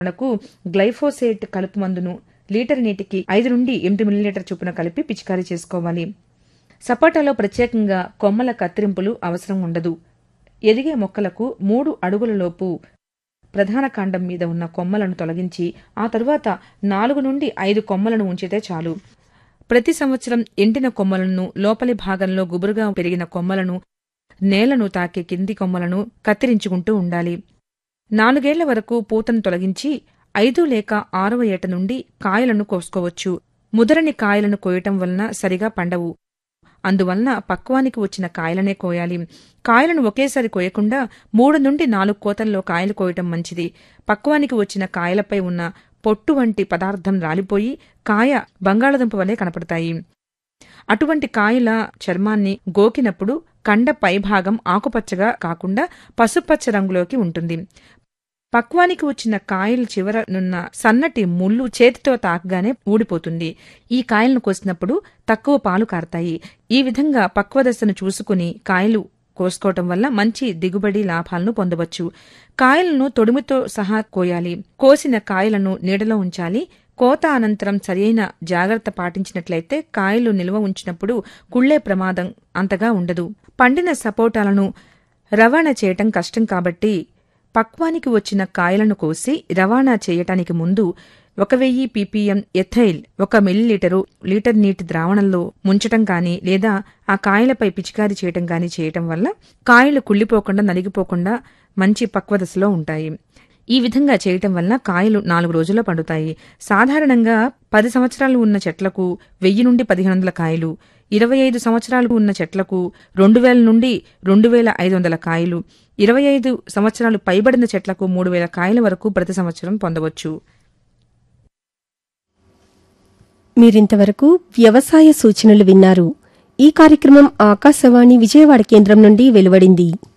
మనకు గ్లైఫోసేట్ కలుపు మందును లీటర్ నీటికి ఐదు నుండి ఎనిమిది మిల్లీలీటర్ చొప్పున కలిపి పిచికారీ చేసుకోవాలి సపోటాలో ప్రత్యేకంగా కొమ్మల కత్తిరింపులు అవసరం ఉండదు ఎదిగే మొక్కలకు మూడు అడుగుల లోపు ప్రధాన కాండం మీద ఉన్న కొమ్మలను తొలగించి ఆ తరువాత నాలుగు నుండి ఐదు కొమ్మలను ఉంచితే చాలు ప్రతి సంవత్సరం ఎండిన కొమ్మలను లోపలి భాగంలో గుబురుగా పెరిగిన కొమ్మలను నేలను తాకే కింది కొమ్మలను కత్తిరించుకుంటూ ఉండాలి నాలుగేళ్ల వరకు పూతను తొలగించి ఐదు లేక ఆరవ ఏట నుండి కాయలను కోసుకోవచ్చు ముదరని కాయలను కోయటం వలన సరిగా పండవు అందువలన పక్వానికి వచ్చిన కాయలనే కోయాలి కాయలను ఒకేసారి కోయకుండా మూడు నుండి నాలుగు కోతల్లో కాయలు కోయటం మంచిది పక్వానికి వచ్చిన కాయలపై ఉన్న పొట్టు వంటి పదార్థం రాలిపోయి కాయ బంగాళదుంప వలె కనపడతాయి అటువంటి కాయల చర్మాన్ని గోకినప్పుడు కండ పైభాగం ఆకుపచ్చగా కాకుండా పసుపచ్చ రంగులోకి ఉంటుంది పక్వానికి వచ్చిన కాయల చివరనున్న సన్నటి ముళ్ళు చేతితో తాకగానే ఊడిపోతుంది ఈ కాయలను కోసినప్పుడు తక్కువ పాలు కారతాయి ఈ విధంగా పక్వ దశను చూసుకుని కాయలు కోసుకోవటం వల్ల మంచి దిగుబడి లాభాలను పొందవచ్చు కాయలను తొడిమితో సహా కోయాలి కోసిన కాయలను నీడలో ఉంచాలి కోత అనంతరం సరియైన జాగ్రత్త పాటించినట్లయితే కాయలు నిల్వ ఉంచినప్పుడు కుళ్లే ప్రమాదం అంతగా ఉండదు పండిన సపోటాలను రవాణా చేయటం కష్టం కాబట్టి పక్వానికి వచ్చిన కాయలను కోసి రవాణా చేయటానికి ముందు ఒక వెయ్యి పీపీఎం ఎథైల్ ఒక మిల్లీలీటరు లీటర్ నీటి ద్రావణంలో ముంచటం కానీ లేదా ఆ కాయలపై పిచికారీ చేయటం కానీ చేయటం వల్ల కాయలు కుళ్ళిపోకుండా నలిగిపోకుండా మంచి పక్వదశలో ఉంటాయి ఈ విధంగా చేయటం వల్ల కాయలు నాలుగు రోజుల్లో పండుతాయి సాధారణంగా పది సంవత్సరాలు ఉన్న చెట్లకు వెయ్యి నుండి పదిహేను వందల కాయలు ఇరవై ఐదు సంవత్సరాలు ఉన్న చెట్లకు రెండు వేల నుండి రెండు వేల ఐదు వందల కాయలు ఇరవై ఐదు సంవత్సరాలు పైబడిన చెట్లకు మూడు వేల కాయల వరకు ప్రతి సంవత్సరం పొందవచ్చు మీరింతవరకు వ్యవసాయ సూచనలు విన్నారు ఈ కార్యక్రమం ఆకాశవాణి విజయవాడ కేంద్రం నుండి వెలువడింది